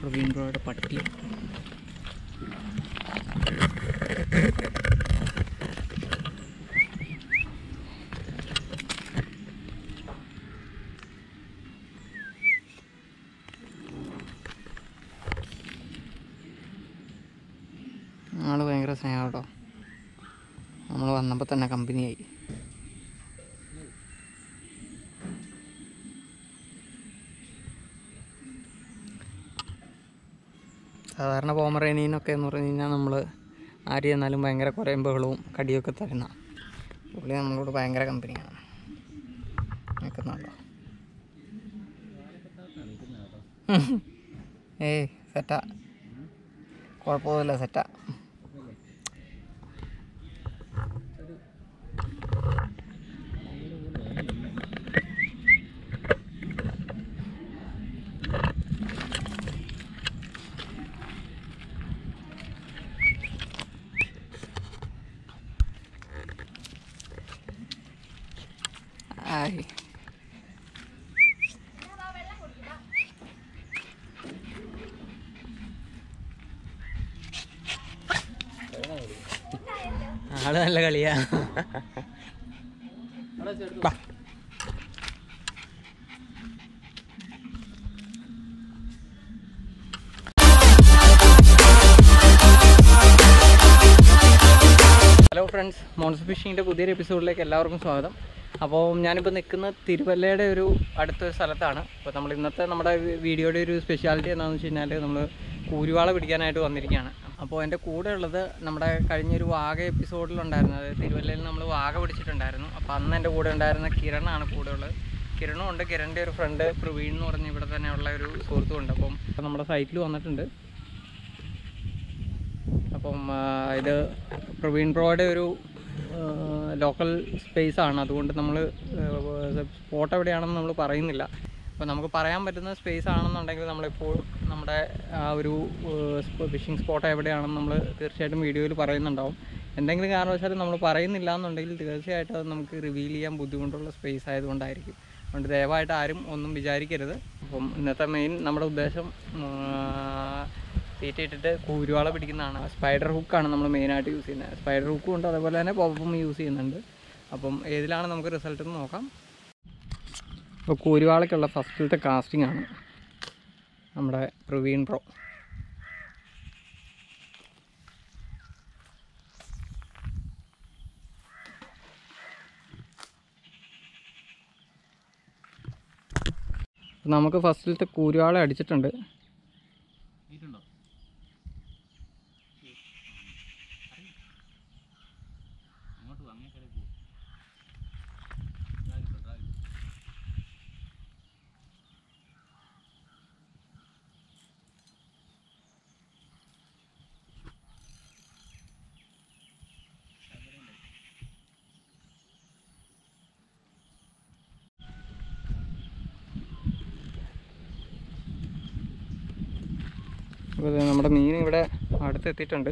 പ്രവീൺ ബ്രോയുടെ പട്ടി ആള് ഭയങ്കര സ്നേഹം കേട്ടോ നമ്മൾ വന്നപ്പോൾ തന്നെ കമ്പനിയായി സാധാരണ പോമറേനീനൊക്കെ എന്ന് പറഞ്ഞു കഴിഞ്ഞാൽ നമ്മൾ ആര് ചെന്നാലും ഭയങ്കര കുറയും ബഹളവും കടിയൊക്കെ തരുന്ന പുള്ളി നമ്മളോട് ഭയങ്കര കമ്പനിയാണ് നിൽക്കുന്നുണ്ടോ ഏയ് സെറ്റാ കുഴപ്പമൊന്നുമില്ല സെറ്റാ ആയി ആള് നല്ല കളിയാ ബാ. ഹലോ ഫ്രണ്ട്സ് മോൺസ് ഫിഷിങ്ങിൻ്റെ പുതിയൊരു എപ്പിസോഡിലേക്ക് എല്ലാവർക്കും സ്വാഗതം അപ്പോൾ ഞാനിപ്പോൾ നിൽക്കുന്നത് തിരുവല്ലയുടെ ഒരു അടുത്തൊരു സ്ഥലത്താണ് അപ്പോൾ നമ്മൾ ഇന്നത്തെ നമ്മുടെ വീഡിയോയുടെ ഒരു സ്പെഷ്യാലിറ്റി എന്താണെന്ന് വെച്ച് കഴിഞ്ഞാൽ നമ്മൾ കൂരുവാള പിടിക്കാനായിട്ട് വന്നിരിക്കുകയാണ് അപ്പോൾ എൻ്റെ കൂടെ ഉള്ളത് നമ്മുടെ കഴിഞ്ഞൊരു വാഗ എപ്പിസോഡിലുണ്ടായിരുന്നത് അതായത് തിരുവല്ലയിൽ നമ്മൾ വാഗ പിടിച്ചിട്ടുണ്ടായിരുന്നു അപ്പോൾ അന്ന് എൻ്റെ കൂടെ ഉണ്ടായിരുന്ന കിരണാണ് കൂടെ ഉള്ളത് കിരണും ഉണ്ട് കിരണിൻ്റെ ഒരു ഫ്രണ്ട് പ്രവീൺ എന്ന് പറഞ്ഞ് ഇവിടെ തന്നെയുള്ള ഒരു സുഹൃത്തും ഉണ്ട് അപ്പം നമ്മുടെ സൈറ്റിൽ വന്നിട്ടുണ്ട് അപ്പം ആ, ഇത് പ്രവീൺ ബ്രോയുടെ ഒരു ലോക്കൽ സ്പേസ് ആണ് അതുകൊണ്ട് നമ്മൾ സ്പോട്ട് എവിടെയാണെന്ന് നമ്മൾ പറയുന്നില്ല അപ്പോൾ നമുക്ക് പറയാൻ പറ്റുന്ന സ്പേസ് ആണെന്നുണ്ടെങ്കിൽ നമ്മളിപ്പോൾ നമ്മുടെ ആ ഒരു ഫിഷിംഗ് സ്പോട്ട് എവിടെയാണെന്ന് നമ്മൾ തീർച്ചയായിട്ടും വീഡിയോയിൽ പറയുന്നുണ്ടാവും എന്തെങ്കിലും കാരണവശാലും നമ്മൾ പറയുന്നില്ല എന്നുണ്ടെങ്കിൽ തീർച്ചയായിട്ടും അത് നമുക്ക് റിവീൽ ചെയ്യാൻ ബുദ്ധിമുട്ടുള്ള സ്പേസ് ആയതുകൊണ്ടായിരിക്കും അതുകൊണ്ട് ദയവായിട്ട് ആരും ഒന്നും വിചാരിക്കരുത് അപ്പം ഇന്നത്തെ മെയിൻ നമ്മുടെ ഉദ്ദേശം ആ, തീറ്റ ഇട്ടിട്ട് കൂരുവാള പിടിക്കുന്നതാണ് സ്പൈഡർ ഹുക്കാണ് നമ്മൾ മെയിനായിട്ട് യൂസ് ചെയ്യുന്നത് സ്പൈഡർ ഹുക്കും ഉണ്ട് അതേപോലെ തന്നെ പോപ്പും യൂസ് ചെയ്യുന്നുണ്ട് അപ്പം ഏതിലാണ് നമുക്ക് റിസൾട്ട് എന്ന് നോക്കാം അപ്പോൾ കൂരുവാളയ്ക്കുള്ള ഫസ്റ്റിലത്തെ കാസ്റ്റിംഗ് ആണ് നമ്മുടെ പ്രവീൺ പ്രോ അപ്പോൾ നമുക്ക് ഫസ്റ്റിലത്തെ കൂരുവാള അടിച്ചിട്ടുണ്ട് അപ്പോൾ ഇത് നമ്മുടെ മീൻ ഇവിടെ അടുത്തെത്തിയിട്ടുണ്ട്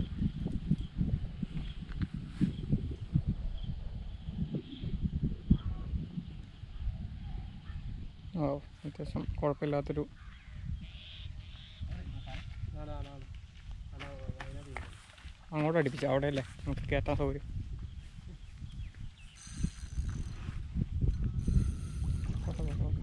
ഓ അത്യാവശ്യം കുഴപ്പമില്ലാത്തൊരു അങ്ങോട്ട് അടുപ്പിച്ചു അവിടെ അല്ലേ നമുക്ക് കയറ്റാൻ സൗകര്യം പോട്ടെ, പോട്ടെ, പോട്ടെ.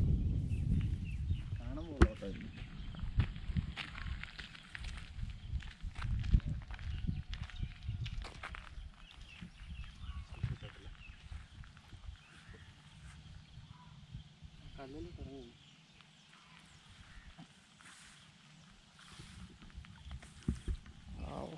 ആവൂ.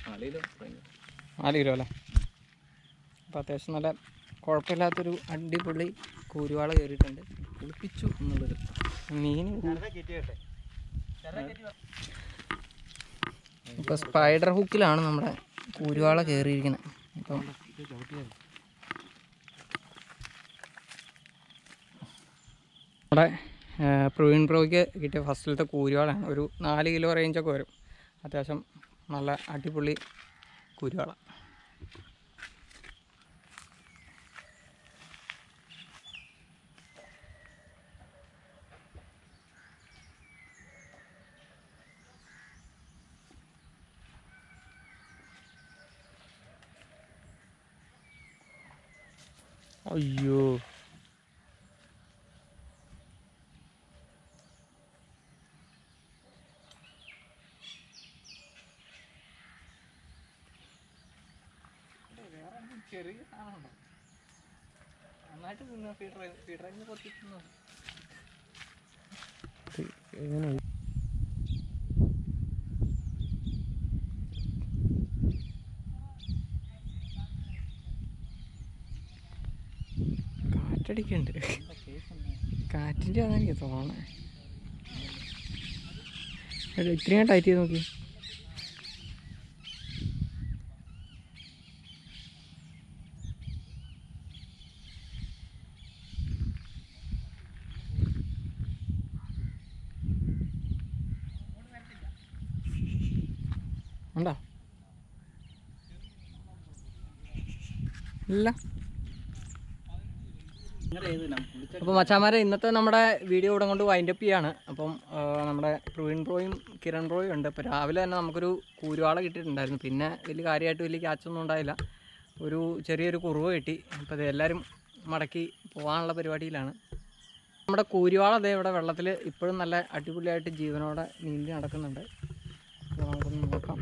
നാല് കിലോ കഴിഞ്ഞു നാല് കിലോ അല്ലേ അപ്പോൾ അത്യാവശ്യം നല്ല കുഴപ്പമില്ലാത്തൊരു അടിപൊളി കൂരുവാള കയറിയിട്ടുണ്ട് കുളിപ്പിച്ചു എന്നുള്ളത് മീൻ ഇപ്പോൾ സ്പൈഡർ ഹുക്കിലാണ് നമ്മുടെ കൂരുവാള കയറിയിരിക്കുന്നത് അപ്പം നമ്മുടെ പ്രവീൺ പ്രോയ്ക്ക് കിട്ടിയ ഫസ്റ്റിലത്തെ കൂരുവാളാണ് ഒരു നാല് കിലോ റേഞ്ചൊക്കെ വരും അത്യാവശ്യം നല്ല അടിപൊളി കുരുവാള അയ്യോ ചെറിയ സാധനമുണ്ടോ നന്നായിട്ട് തിന്നു ഫീഡർ ഫീഡറിന് പൊത്തി തിന്നു കാറ്റടിക്കുന്നുണ്ട് കാറ്റിൻ്റെ അതാണ് എനിക്ക് തോന്നണേ എടാ, ഇത്രയും ടൈറ്റ് ചെയ്ത് നോക്കി ഉണ്ടോ ഇല്ല നിങ്ങളുടെ ഏത് നം- വിളിച്ച അപ്പോൾ മച്ചാമാരെ ഇന്നത്തെ നമ്മുടെ വീഡിയോ ഇവിടെ കൊണ്ട് വൈൻഡ് അപ്പ് ചെയ്യാണ് അപ്പം ആ, നമ്മുടെ പ്രവീൺ പ്രോയും കിരൺ പ്രോയും ഉണ്ട് അപ്പോൾ രാവിലെ തന്നെ നമുക്കൊരു കൂരുവാള കിട്ടിയിട്ടുണ്ടായിരുന്നു പിന്നെ വലിയ കാര്യമായിട്ട് വലിയ ക്യാച്ചൊന്നും ഉണ്ടായില്ല ഒരു ചെറിയൊരു കുറവ് കിട്ടി അപ്പോൾ ഇത് എല്ലാവരും മടക്കി പോകാനുള്ള പരിപാടിയിലാണ് നമ്മുടെ കൂരുവാള അതേ ഇവിടെ വെള്ളത്തിൽ ഇപ്പോഴും നല്ല അടിപൊളിയായിട്ട് ജീവനോടെ നീന്തി നടക്കുന്നുണ്ട് അപ്പോൾ നമുക്കൊന്ന് നോക്കാം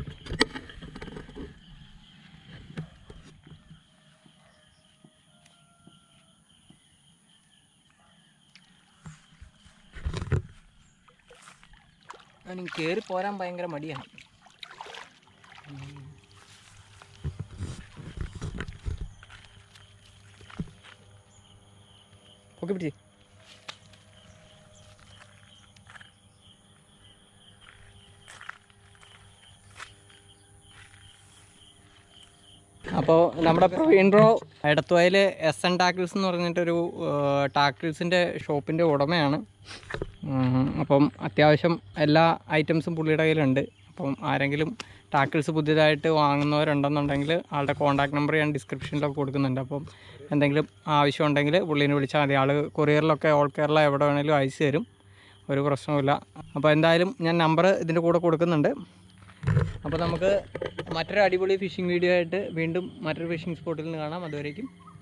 എനിക്ക് കയറി പോരാൻ ഭയങ്കര മടിയാണ് ഓക്കെ പിടിച്ച് അപ്പോൾ നമ്മുടെ പ്രവീൺ ബ്രോ എടത്തുവയിൽ എസ് എൻ ടാക്കിൾസ് എന്ന് പറഞ്ഞിട്ടൊരു ടാക്കിൾസിൻ്റെ ഷോപ്പിൻ്റെ ഉടമയാണ് ഉം, അപ്പം അത്യാവശ്യം എല്ലാ ഐറ്റംസും പുള്ളിയുടെ കയ്യിലുണ്ട് അപ്പം ആരെങ്കിലും ടാക്കിൾസ് പുതിയതായിട്ട് വാങ്ങുന്നവരുണ്ടെന്നുണ്ടെങ്കിൽ ആളുടെ കോൺടാക്ട് നമ്പർ ഞാൻ ഡിസ്ക്രിപ്ഷനിലൊക്കെ കൊടുക്കുന്നുണ്ട് അപ്പം എന്തെങ്കിലും ആവശ്യമുണ്ടെങ്കിൽ പുള്ളീനെ വിളിച്ചാൽ മതി ആൾ കൊറിയറിലൊക്കെ ഓൾ കേരള എവിടെ വേണേലും അയച്ചു തരും ഒരു പ്രശ്നവുമില്ല അപ്പോൾ എന്തായാലും ഞാൻ നമ്പർ ഇതിൻ്റെ കൂടെ കൊടുക്കുന്നുണ്ട് അപ്പോൾ നമുക്ക് മറ്റൊരു അടിപൊളി ഫിഷിംഗ് വീഡിയോ ആയിട്ട് വീണ്ടും മറ്റൊരു ഫിഷിംഗ് സ്പോട്ടിൽ നിന്ന് കാണാം അതുവരേക്കും